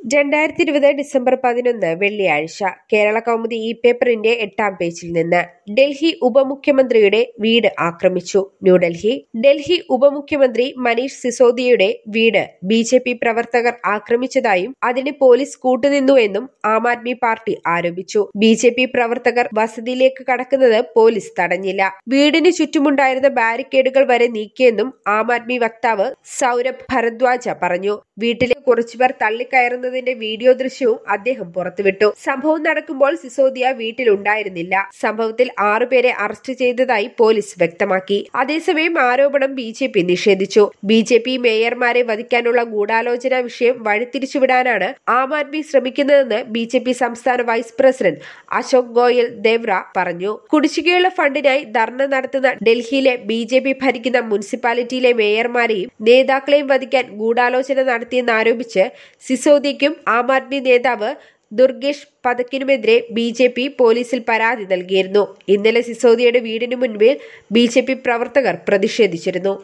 രണ്ടായിരത്തി ഇരുപത് ഡിസംബർ പതിനൊന്ന് വെള്ളിയാഴ്ച കേരള കൗമുദി ഇ പേപ്പറിന്റെ എട്ടാം പേജിൽ നിന്ന് ഡൽഹി ഉപമുഖ്യമന്ത്രിയുടെ വീട് ആക്രമിച്ചു ന്യൂഡൽഹി ഡൽഹി ഉപമുഖ്യമന്ത്രി മനീഷ് സിസോദിയയുടെ വീട് ബി ജെ പി പ്രവർത്തകർ ആക്രമിച്ചതായും അതിന് പോലീസ് കൂട്ടുനിന്നുവെന്നും ആം ആദ്മി പാർട്ടി ആരോപിച്ചു ബി ജെ പി പ്രവർത്തകർ വസതിയിലേക്ക് കടക്കുന്നത് പോലീസ് തടഞ്ഞില്ല വീടിന് ചുറ്റുമുണ്ടായിരുന്ന ബാരിക്കേഡുകൾ വരെ നീക്കിയെന്നും ആം ആദ്മി വക്താവ് സൗരഭ് ഭരദ്വാജ പറഞ്ഞു വീട്ടിലെ കുറച്ചുപേർ തള്ളിക്കയറുന്നതിന്റെ വീഡിയോ ദൃശ്യവും അദ്ദേഹം പുറത്തുവിട്ടു സംഭവം നടക്കുമ്പോൾ സിസോദിയ വീട്ടിലുണ്ടായിരുന്നില്ല സംഭവത്തിൽ ആറുപേരെ അറസ്റ്റ് ചെയ്തതായി പോലീസ് വ്യക്തമാക്കി അതേസമയം ആരോപണം ബി ജെ പി നിഷേധിച്ചു ബി ജെ പി മേയർമാരെ വധിക്കാനുള്ള ഗൂഢാലോചന വിഷയം വഴിതിരിച്ചുവിടാനാണ് ആം ആദ്മി ശ്രമിക്കുന്നതെന്ന് ബി ജെ പി സംസ്ഥാന വൈസ് പ്രസിഡന്റ് അശോക് ഗോയൽ ദേവ്ര പറഞ്ഞു കുടിശ്ശികയുള്ള ഫണ്ടിനായി ധർണ നടത്തുന്ന ഡൽഹിയിലെ ബി ജെ പി ഭരിക്കുന്ന മുനിസിപ്പാലിറ്റിയിലെ മേയർമാരെയും നേതാക്കളെയും വധിക്കാൻ ഗൂഢാലോചന നടത്തിയെന്നാരോപിച്ച് സിസോദിയയ്ക്കും ആം ആദ്മി നേതാവ് ദുർഗേഷ് പതക്കിനുമെതിരെ ബി ജെ പി പോലീസിൽ പരാതി നൽകിയിരുന്നു ഇന്നലെ സിസോദിയയുടെ വീടിനു മുൻപിൽ ബി ജെ പി പ്രവർത്തകർ പ്രതിഷേധിച്ചിരുന്നു